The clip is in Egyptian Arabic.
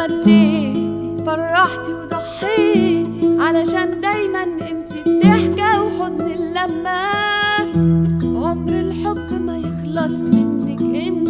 وديتي فرحتي وضحيتي علشان دايما انت الضحكة وحضن اللمة عمر الحب ما يخلص منك انت